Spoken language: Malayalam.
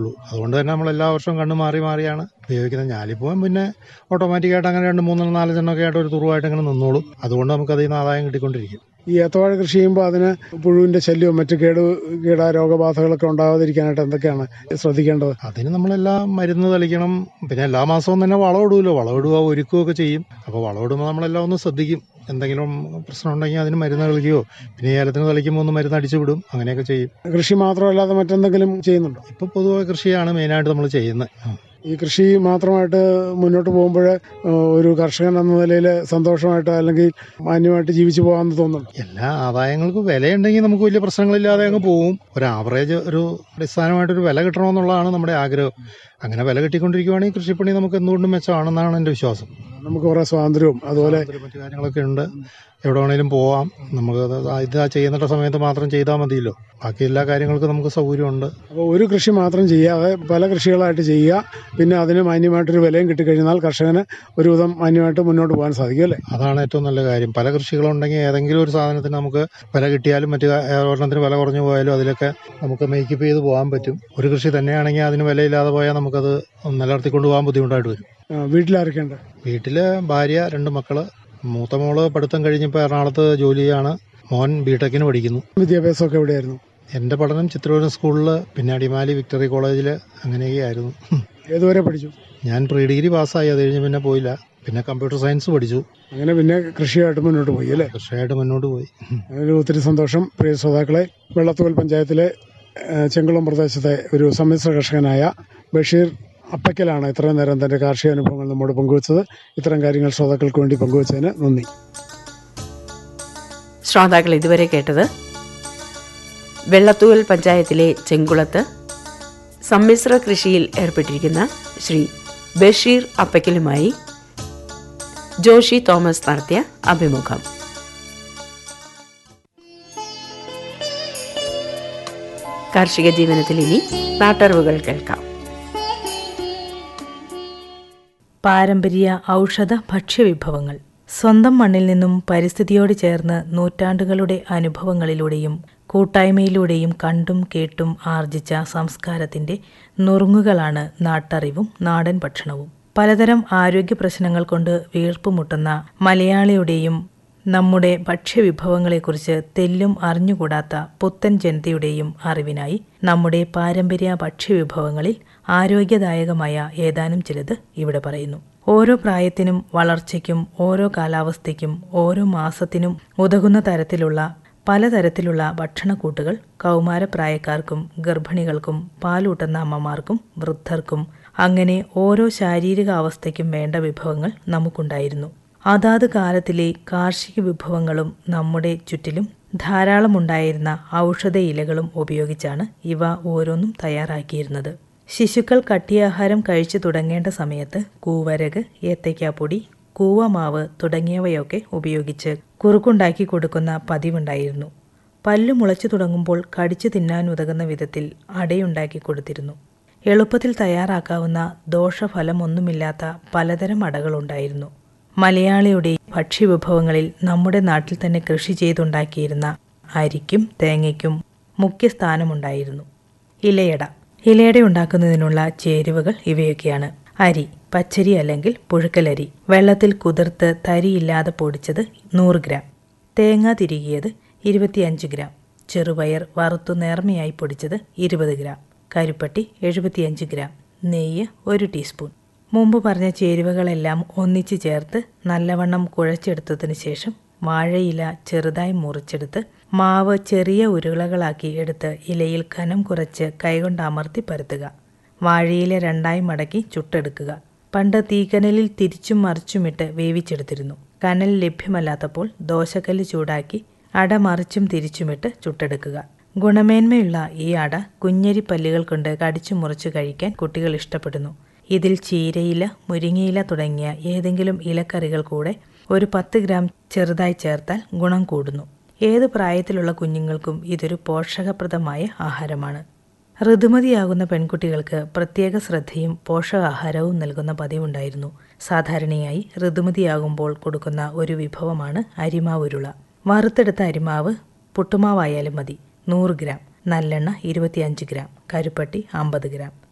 ഉള്ളൂ അതുകൊണ്ട് തന്നെ നമ്മൾ എല്ലാ വർഷവും കണ്ണു മാറി മാറിയാണ് ഉപയോഗിക്കുന്നത് ഞാലിപ്പൂവൻ പിന്നെ ഓട്ടോമാറ്റിക്കായിട്ട് അങ്ങനെ രണ്ട് മൂന്നെണ്ണം നാലഞ്ചെണ്ണമൊക്കെ ആയിട്ട് ഒരു തുറുവായിട്ട് അങ്ങനെ നിന്നോളും അതുകൊണ്ട് നമുക്ക് അതിൽ നിന്ന് ആദായം കിട്ടിക്കൊണ്ടിരിക്കും ഈ ഏത്തവാഴ കൃഷി ചെയ്യുമ്പോൾ അതിന് പുഴുവിന്റെ ശല്യവും മറ്റ് കേട് കീട രോഗബാധകളൊക്കെ ഉണ്ടാകാതിരിക്കാനായിട്ട് എന്തൊക്കെയാണ് ശ്രദ്ധിക്കേണ്ടത് അതിന് നമ്മളെല്ലാം മരുന്ന് തളിക്കണം പിന്നെ എല്ലാ മാസവും തന്നെ വളം ഇടുമല്ലോ വളം ഇടുക ഒരുക്കുകയൊക്കെ ചെയ്യും അപ്പോൾ വളം ഇടുമ്പോൾ നമ്മളെല്ലാം ഒന്ന് ശ്രദ്ധിക്കും എന്തെങ്കിലും പ്രശ്നം ഉണ്ടെങ്കിൽ അതിന് മരുന്ന് കളിക്കുകയോ പിന്നെ ഏലത്തിന് തളിക്കുമ്പോൾ ഒന്ന് മരുന്ന് അടിച്ചു വിടും അങ്ങനെയൊക്കെ ചെയ്യും കൃഷി മാത്രമല്ലാതെ മറ്റെന്തെങ്കിലും ചെയ്യുന്നുണ്ടോ ഇപ്പോൾ പൊതുവെ കൃഷിയാണ് മെയിനായിട്ട് നമ്മൾ ചെയ്യുന്നത് ഈ കൃഷി മാത്രമായിട്ട് മുന്നോട്ട് പോകുമ്പോൾ ഒരു കർഷകൻ എന്ന നിലയിൽ സന്തോഷമായിട്ട് അല്ലെങ്കിൽ മാന്യമായിട്ട് ജീവിച്ചു പോകാമെന്ന് തോന്നുന്നു എല്ലാ ആദായങ്ങൾക്കും വിലയുണ്ടെങ്കിൽ നമുക്ക് വലിയ പ്രശ്നങ്ങളില്ലാതെ അങ്ങ് പോവും ഒരു ആവറേജ് ഒരു അടിസ്ഥാനമായിട്ടൊരു വില കിട്ടണമെന്നുള്ളതാണ് നമ്മുടെ ആഗ്രഹം അങ്ങനെ വില കിട്ടിക്കൊണ്ടിരിക്കുവാണെങ്കിൽ കൃഷിപ്പണി നമുക്ക് എന്തുകൊണ്ടും മെച്ചമാണെന്നാണ് എൻ്റെ വിശ്വാസം നമുക്ക് കുറേ സ്വാതന്ത്ര്യവും അതുപോലെ മറ്റു കാര്യങ്ങളൊക്കെ ഉണ്ട് എവിടെ വേണേലും പോവാം നമുക്ക് അത് ഇത് ആ ചെയ്യുന്ന സമയത്ത് മാത്രം ചെയ്താൽ മതിയല്ലോ ബാക്കി എല്ലാ കാര്യങ്ങൾക്കും നമുക്ക് സൗകര്യമുണ്ട് അപ്പോൾ ഒരു കൃഷി മാത്രം ചെയ്യാതെ പല കൃഷികളായിട്ട് ചെയ്യുക പിന്നെ അതിന് മാന്യമായിട്ടൊരു വിലയും കിട്ടിക്കഴിഞ്ഞാൽ കർഷകന് ഒരുവിധം മാന്യമായിട്ട് മുന്നോട്ട് പോകാൻ സാധിക്കും അല്ലേ അതാണ് ഏറ്റവും നല്ല കാര്യം പല കൃഷികളുണ്ടെങ്കിൽ ഏതെങ്കിലും ഒരു സാധനത്തിന് നമുക്ക് വില കിട്ടിയാലും മറ്റു കാ- ഒരെണ്ണത്തിന് വില കുറഞ്ഞു പോയാലും അതിലൊക്കെ നമുക്ക് മേക്കപ്പ് ചെയ്ത് പോകാൻ പറ്റും ഒരു കൃഷി തന്നെയാണെങ്കിൽ അതിന് വിലയില്ലാതെ പോയാൽ നമുക്കത് നിലനിർത്തിക്കൊണ്ട് പോകാൻ ബുദ്ധിമുട്ടായിട്ട് വരും ആ, വീട്ടിലാരൊക്കെയുണ്ട് വീട്ടില് ഭാര്യ രണ്ട് മക്കള് മൂത്ത മോള് പഠിത്തം കഴിഞ്ഞപ്പോൾ എറണാകുളത്ത് ജോലി ചെയ്യാണ് മോൻ ബിടെക്കിന് പഠിക്കുന്നു വിദ്യാഭ്യാസമൊക്കെ എവിടെയായിരുന്നു എൻ്റെ പഠനം ചിത്രൂരം സ്കൂളിൽ പിന്നെ അടിമാലി വിക്ടറി കോളേജിൽ അങ്ങനെയൊക്കെയായിരുന്നു ഏതുവരെ പഠിച്ചു ഞാൻ പ്രീ ഡിഗ്രി പാസ്സായി അത് കഴിഞ്ഞ് പിന്നെ പോയില്ല പിന്നെ കമ്പ്യൂട്ടർ സയൻസ് പഠിച്ചു അങ്ങനെ പിന്നെ കൃഷിയായിട്ട് മുന്നോട്ട് പോയി അല്ലേ കൃഷിയായിട്ട് മുന്നോട്ട് പോയി അതിൽ ഒത്തിരി സന്തോഷം പ്രിയ ശ്രോതാക്കളെ വെള്ളത്തുകൽ പഞ്ചായത്തിലെ ഏഹ്, ചെങ്കുളം പ്രദേശത്തെ ഒരു സമ്മിശ്ര കർഷകനായ ബഷീർ അപ്പയ്ക്കലാണ് ഇത്രയും നേരം തന്റെ കാർഷിക അനുഭവങ്ങൾ നമ്മോട് പങ്കുവച്ചത് ഇത്തരം കാര്യങ്ങൾ ശ്രോതാക്കൾക്ക് വേണ്ടി പങ്കുവച്ചതിന് നന്ദി ശ്രോതാക്കൾ ഇതുവരെ കേട്ടത് വെള്ളത്തൂവൽ പഞ്ചായത്തിലെ ചെങ്കുളത്ത് സമ്മിശ്ര കൃഷിയിൽ ഏർപ്പെട്ടിരിക്കുന്ന ശ്രീ ബഷീർ അപ്പയ്ക്കലുമായി ജോഷി തോമസ് നടത്തിയ അഭിമുഖം കാർഷിക ജീവനത്തിൽ ഇനി നാട്ടറിവുകൾ കേൾക്കാം പാരമ്പര്യ ഔഷധ ഭക്ഷ്യവിഭവങ്ങൾ സ്വന്തം മണ്ണിൽ നിന്നും പരിസ്ഥിതിയോട് ചേർന്ന് നൂറ്റാണ്ടുകളുടെ അനുഭവങ്ങളിലൂടെയും കൂട്ടായ്മയിലൂടെയും കണ്ടും കേട്ടും ആർജിച്ച സംസ്കാരത്തിന്റെ നുറുങ്ങുകളാണ് നാട്ടറിവും നാടൻ ഭക്ഷണവും പലതരം ആരോഗ്യ പ്രശ്നങ്ങൾ കൊണ്ട് വീർപ്പുമുട്ടുന്ന മലയാളിയുടെയും നമ്മുടെ ഭക്ഷ്യവിഭവങ്ങളെക്കുറിച്ച് തെല്ലും അറിഞ്ഞുകൂടാത്ത പുത്തൻ ജനതയുടെയും അറിവിനായി നമ്മുടെ പാരമ്പര്യ ഭക്ഷ്യവിഭവങ്ങളിൽ ആരോഗ്യദായകമായ ഏതാനും ചിലത് ഇവിടെ പറയുന്നു ഓരോ പ്രായത്തിനും വളർച്ചയ്ക്കും ഓരോ കാലാവസ്ഥയ്ക്കും ഓരോ മാസത്തിനും ഉതകുന്ന തരത്തിലുള്ള പലതരത്തിലുള്ള ഭക്ഷണക്കൂട്ടുകൾ കൗമാരപ്രായക്കാർക്കും ഗർഭിണികൾക്കും പാലൂട്ടുന്ന അമ്മമാർക്കും വൃദ്ധർക്കും അങ്ങനെ ഓരോ ശാരീരിക അവസ്ഥയ്ക്കും വേണ്ട വിഭവങ്ങൾ നമുക്കുണ്ടായിരുന്നു അതാത് കാലത്തിലെ കാർഷിക വിഭവങ്ങളും നമ്മുടെ ചുറ്റിലും ധാരാളമുണ്ടായിരുന്ന ഔഷധ ഇലകളും ഉപയോഗിച്ചാണ് ഇവ ഓരോന്നും തയ്യാറാക്കിയിരുന്നത് ശിശുക്കൾ കട്ടിയാഹാരം കഴിച്ചു തുടങ്ങേണ്ട സമയത്ത് കൂവരക് ഏത്തയ്ക്കാപ്പൊടി കൂവമാവ് തുടങ്ങിയവയൊക്കെ ഉപയോഗിച്ച് കുറുക്കുണ്ടാക്കി കൊടുക്കുന്ന പതിവുണ്ടായിരുന്നു പല്ലു മുളച്ചു തുടങ്ങുമ്പോൾ കടിച്ചു തിന്നാൻ ഉതകുന്ന വിധത്തിൽ അടയുണ്ടാക്കി കൊടുത്തിരുന്നു എളുപ്പത്തിൽ തയ്യാറാക്കാവുന്ന ദോഷഫലമൊന്നുമില്ലാത്ത പലതരം അടകളുണ്ടായിരുന്നു മലയാളിയുടെ ഭക്ഷ്യവിഭവങ്ങളിൽ നമ്മുടെ നാട്ടിൽ തന്നെ കൃഷി ചെയ്തുണ്ടാക്കിയിരുന്ന അരിക്കും തേങ്ങയ്ക്കും മുഖ്യ സ്ഥാനമുണ്ടായിരുന്നു ഇലയട ഇലയട ഉണ്ടാക്കുന്നതിനുള്ള ചേരുവകൾ ഇവയൊക്കെയാണ് അരി പച്ചരി അല്ലെങ്കിൽ പുഴുക്കലരി വെള്ളത്തിൽ കുതിർത്ത് തരിയില്ലാതെ പൊടിച്ചത് നൂറ് ഗ്രാം തേങ്ങ തിരികിയത് ഇരുപത്തിയഞ്ച് ഗ്രാം ചെറുപയർ വറുത്തു നേർമയായി പൊടിച്ചത് ഇരുപത് ഗ്രാം കരിപ്പട്ടി എഴുപത്തിയഞ്ച് ഗ്രാം നെയ്യ് ഒരു ടീസ്പൂൺ മുമ്പ് പറഞ്ഞ ചേരുവകളെല്ലാം ഒന്നിച്ച് ചേർത്ത് നല്ലവണ്ണം കുഴച്ചെടുത്തതിന് ശേഷം വാഴയില ചെറുതായി മുറിച്ചെടുത്ത് മാവ് ചെറിയ ഉരുളകളാക്കി എടുത്ത് ഇലയിൽ കനം കുറച്ച് കൈകൊണ്ട് അമർത്തി പരത്തുക വാഴയില രണ്ടായി മടക്കി ചുട്ടെടുക്കുക പണ്ട് തീക്കനലിൽ തിരിച്ചും മറിച്ചുമിട്ട് വേവിച്ചെടുത്തിരുന്നു കനൽ ലഭ്യമല്ലാത്തപ്പോൾ ദോശക്കല്ല് ചൂടാക്കി അട മറിച്ചും തിരിച്ചുമിട്ട് ചുട്ടെടുക്കുക ഗുണമേന്മയുള്ള ഈ അട കുഞ്ഞരി പല്ലുകൾ കൊണ്ട് കടിച്ചു മുറിച്ച് കഴിക്കാൻ കുട്ടികൾ ഇഷ്ടപ്പെടുന്നു ഇതിൽ ചീരയില മുരിങ്ങയില തുടങ്ങിയ ഏതെങ്കിലും ഇലക്കറികൾ കൂടെ ഒരു പത്ത് ഗ്രാം ചെറുതായി ചേർത്താൽ ഗുണം കൂടുന്നു ഏത് പ്രായത്തിലുള്ള കുഞ്ഞുങ്ങൾക്കും ഇതൊരു പോഷകപ്രദമായ ആഹാരമാണ് ഋതുമതിയാകുന്ന പെൺകുട്ടികൾക്ക് പ്രത്യേക ശ്രദ്ധയും പോഷകാഹാരവും നൽകുന്ന പതിവുണ്ടായിരുന്നു സാധാരണയായി ഋതുമതിയാകുമ്പോൾ കൊടുക്കുന്ന ഒരു വിഭവമാണ് അരിമാവുരുള വറുത്തെടുത്ത അരിമാവ് പുട്ടുമാവായാലും മതി നൂറ് ഗ്രാം നല്ലെണ്ണ ഇരുപത്തിയഞ്ച് ഗ്രാം കരുപ്പട്ടി അമ്പത് ഗ്രാം